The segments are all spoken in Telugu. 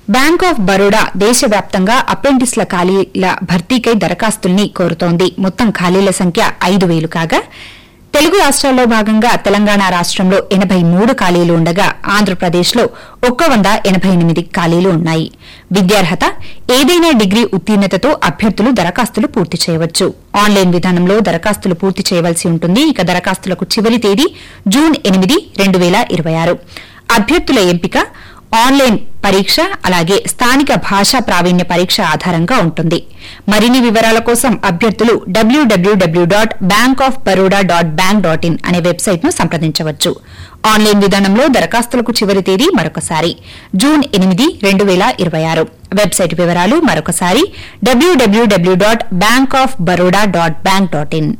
బ్యాంక్ ఆఫ్ బరోడా దేశవ్యాప్తంగా అప్రెంటిస్ల ఖాళీల భర్తీకై దరఖాస్తుల్ని కోరుతోంది మొత్తం ఖాళీల సంఖ్య ఐదు వేలు కాగా తెలుగు రాష్ట్రాల్లో భాగంగా తెలంగాణ రాష్ట్రంలో ఎనబై మూడు ఖాళీలు ఉండగా ఆంధ్రప్రదేశ్లో ఒక్క వంద ఎనబై ఎనిమిది ఖాళీలు ఉన్నాయి విద్యార్హత ఏదైనా డిగ్రీ ఉత్తీర్ణతతో అభ్యర్థులు దరఖాస్తులు పూర్తి చేయవచ్చు ఆన్లైన్ విధానంలో దరఖాస్తులు పూర్తి చేయవలసి ఉంటుంది ఇక దరఖాస్తులకు చివరి తేదీ జూన్ ఎనిమిది రెండు వేల ఇరవై ఆరు అభ్యర్థుల ఎంపిక ఆన్లైన్ పరీక్ష అలాగే స్థానిక భాషా ప్రావీణ్య పరీక్ష ఆధారంగా ఉంటుంది మరిన్ని వివరాల కోసం అభ్యర్థులు W W W dot bank of Baroda dot bank dot in అనే వెబ్సైట్ ను సంప్రదించవచ్చు ఆన్లైన్ విధానంలో దరఖాస్తులకు చివరి తేదీ మరొకసారి జూన్ ఎనిమిది రెండు వేల ఇరవై ఆరు వెబ్సైట్ వివరాలు మరొకసారి W W W dot bank of Baroda dot bank dot in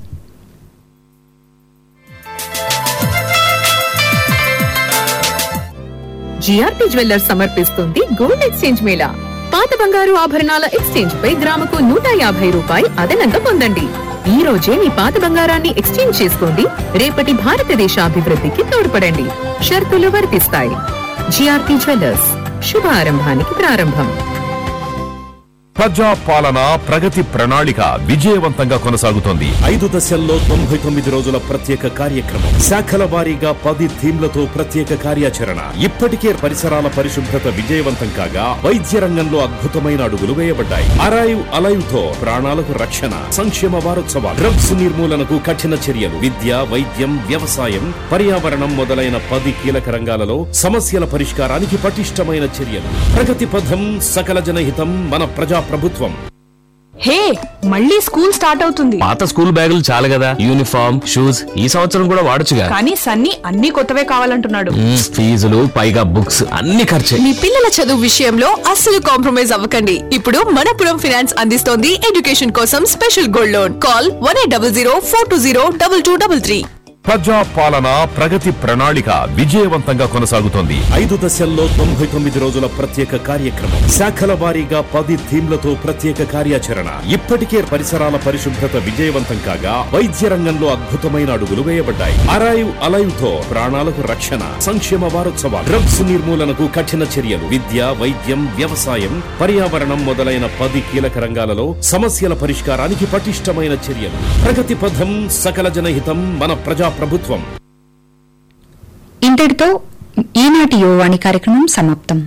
GRP jewellers సమర్పిస్తుంది గోల్డ్ ఎక్స్చేంజ్ మేళా పాత బంగారు ఆభరణాల ఎక్స్చేంజ్ పై గ్రాముకు నూట యాభై రూపాయి అదనంగా పొందండి ఈ రోజే మీ పాత బంగారాన్ని ఎక్స్చేంజ్ చేసుకోండి రేపటి భారతదేశ అభివృద్ధికి తోడ్పడండి షరతులు వర్తిస్తాయి జిఆర్పి జ్యువెల్లర్స్ శుభారంభానికి ప్రారంభం ప్రజా పాలన ప్రగతి ప్రణాళిక విజయవంతంగా కొనసాగుతోంది ఐదు దశల్లో తొంభై తొమ్మిది రోజుల ప్రత్యేక కార్యక్రమం శాఖల వారీగా పది థీమ్లతో ప్రత్యేక కార్యాచరణ ఇప్పటికే పరిసరాల పరిశుభ్రత విజయవంతం కాగా వైద్య రంగంలో అద్భుతమైన అడుగులు వేయబడ్డాయి అరైవ్ అలైవ్ తో ప్రాణాలకు రక్షణ సంక్షేమ వారోత్సవాలు డ్రగ్స్ నిర్మూలనకు కఠిన చర్యలు విద్య వైద్యం వ్యవసాయం పర్యావరణం మొదలైన పది కీలక రంగాలలో సమస్యల పరిష్కారానికి పటిష్టమైన చర్యలు ప్రగతి పథం సకల జనహితం మన ప్రజా ప్రభుత్వం హే మళ్ళీ స్కూల్ స్టార్ట్ అవుతుంది పాత స్కూల్ బ్యాగులు చాలు కదా యూనిఫామ్ షూస్ ఈ సంవత్సరం కూడా వాడొచ్చుగా కానీ సన్నీ అన్ని కొత్తవే కావాలంటున్నాడు మ్మ్, ఫీజులు పైగా బుక్స్ అన్ని ఖర్చే మీ పిల్లల చదువు విషయంలో అస్సలు కాంప్రమైజ్ అవ్వకండి ఇప్పుడు మనపురం ఫినాన్స్ అందిస్తోంది ఎడ్యుకేషన్ కోసం special gold loan call one eight double zero four two zero double two double three ప్రజా పాలన ప్రగతి ప్రణాళిక విజయవంతంగా కొనసాగుతోంది ఐదు దశల్లో తొంభై తొమ్మిది రోజుల ప్రత్యేక కార్యక్రమం శాఖల వారీగా పది థీమ్లతో ప్రత్యేక కార్యాచరణ ఇప్పటికే పరిసరాల పరిశుభ్రత విజయవంతం కాగా వైద్య రంగంలో అద్భుతమైన అడుగులు వేయబడ్డాయి అరైవ్ అలైవ్ తో ప్రాణాలకు రక్షణ సంక్షేమ వారోత్సవాలు డ్రగ్స్ నిర్మూలనకు కఠిన చర్యలు విద్య వైద్యం వ్యవసాయం పర్యావరణం మొదలైన పది కీలక రంగాలలో సమస్యల పరిష్కారానికి పటిష్టమైన చర్యలు ప్రగతి పథం సకల జనహితం మన ప్రజా ప్రభుత్వం ఇంతటితో ఈనాటి యువవాణి కార్యక్రమం సమాప్తం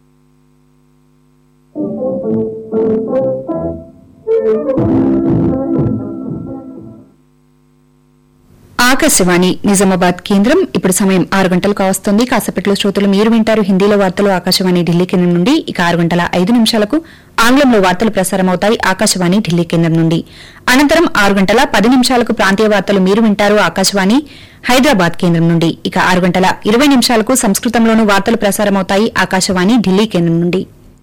ఆకాశవాణి నిజామాబాద్ కేంద్రం ఇప్పుడు సమయం ఆరు గంటలు కావస్తుంది కాసేపట్లో శ్రోతలు మీరు వింటారు హిందీలో వార్తలు ఆకాశవాణి ఢిల్లీ కేంద్రం నుండి ఇక ఆరు గంటల ఐదు నిమిషాలకు ఆంగ్లంలో వార్తలు ప్రసారమవుతాయి ఆకాశవాణి ఢిల్లీ కేంద్రం నుండి అనంతరం ఆరు గంటల పది నిమిషాలకు ప్రాంతీయ వార్తలు మీరు వింటారు ఆకాశవాణి హైదరాబాద్ కేంద్రం నుండి ఇక ఆరు గంటల ఇరవై నిమిషాలకు సంస్కృతంలోనూ వార్తలు ప్రసారమవుతాయి ఆకాశవాణి ఢిల్లీ కేంద్రం నుండి